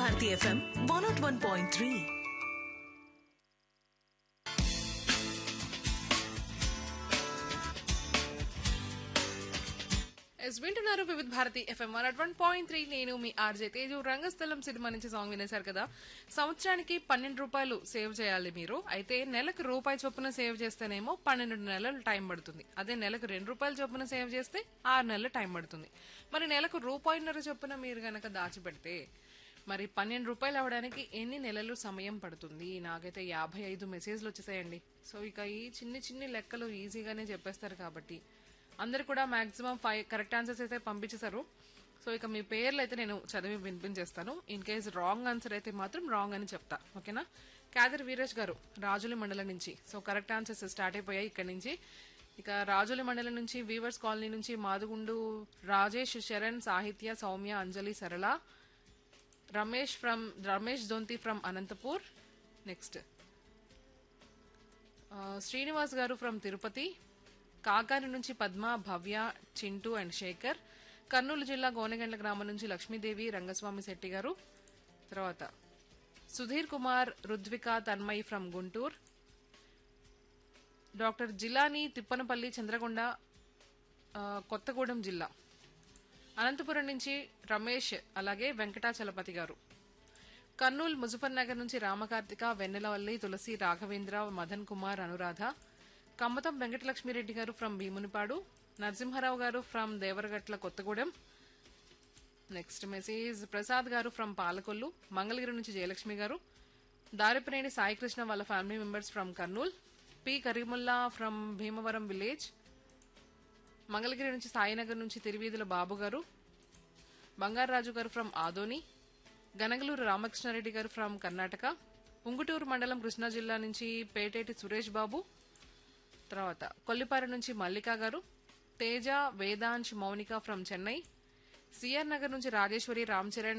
Bharati FM one not one point three ఎస్ వింటున్నారు Vividh Bharati FM one at one point three నేను మీ ఆర్జే తేజు రంగస్థలం సినిమా నుంచి సాంగ్ వినేశారు కదా సంవత్సరానికి పన్నెండు రూపాయలు సేవ్ చేయాలి మీరు అయితే నెలకు రూపాయి చొప్పున సేవ్ చేస్తేనేమో పన్నెండు నెలలు టైం పడుతుంది అదే నెలకు రెండు రూపాయలు చొప్పున సేవ్ చేస్తే ఆరు నెలలు టైం పడుతుంది మరి నెలకు రూపాయిన్నర చొప్పున మీరు గనక దాచిపెడితే మరి పన్నెండు రూపాయలు అవడానికి ఎన్ని నెలలు సమయం పడుతుంది నాకైతే యాభై ఐదు మెసేజ్లు వచ్చేసాయండి సో ఇక ఈ చిన్ని చిన్ని లెక్కలు ఈజీగానే చెప్పేస్తారు కాబట్టి అందరు కూడా మాక్సిమం ఫైవ్ కరెక్ట్ ఆన్సర్స్ అయితే పంపించేశారు సో ఇక మీ పేర్లు అయితే నేను చదివి వినిపించేస్తాను ఇన్ కేస్ రాంగ్ ఆన్సర్ అయితే మాత్రం రాంగ్ అని చెప్తా ఓకేనా కాదర్ వీరేష్ గారు రాజుల మండలం నుంచి సో కరెక్ట్ ఆన్సర్స్ స్టార్ట్ అయిపోయాయి ఇక్కడ నుంచి ఇక రాజుల మండలం నుంచి వీవర్స్ కాలనీ నుంచి మాదుగుండు రాజేష్ శరణ్ సాహిత్య Soumya Anjali Sarala Ramesh from Ramesh Donthi from Anantapur next Srinivas గారు ఫ్రమ్ తిరుపతి కాకాని నుంచి పద్మ భవ్య చింటూ అండ్ శేఖర్ కర్నూలు జిల్లా గోనెగండ్ల గ్రామం నుంచి లక్ష్మీదేవి రంగస్వామి శెట్టి గారు తర్వాత సుధీర్ కుమార్ రుద్విక తన్మయ్ ఫ్రమ్ గుంటూరు డాక్టర్ జిలాని తిప్పనపల్లి చంద్రగొండ ఆ, కొత్తగూడెం జిల్లా అనంతపురం నుంచి రమేష్ అలాగే వెంకటాచలపతి గారు కర్నూలు ముజఫర్ నగర్ నుంచి రామకార్తిక వెన్నెలవల్లి తులసి రాఘవేంద్ర మదన్ కుమార్ అనురాధ కమ్మతం వెంకటలక్ష్మిరెడ్డి గారు ఫ్రమ్ భీమునిపాడు నరసింహారావు గారు from Devaragatla Kothagudem next message Prasad గారు ఫ్రమ్ పాలకొల్లు మంగళగిరి నుంచి జయలక్ష్మి గారు దారిపినేని సాయికృష్ణ వాళ్ళ family members from Kurnool P Karimulla from Bhimavaram village Mangalagiri నుంచి సాయినగర్ నుంచి తిరువీధుల బాబు గారు బంగారాజు గారు ఫ్రమ్ ఆదోని గనగలూరు రామకృష్ణారెడ్డి గారు ఫ్రమ్ కర్ణాటక ఉంగుటూరు మండలం కృష్ణా జిల్లా నుంచి పేటేటి సురేష్ బాబు తర్వాత కొల్లిపార నుంచి మల్లిక గారు తేజ వేదాంశ్ మౌనిక ఫ్రమ్ చెన్నై సిఆర్ నగర్ నుంచి రాజేశ్వరి రామ్ చరణ్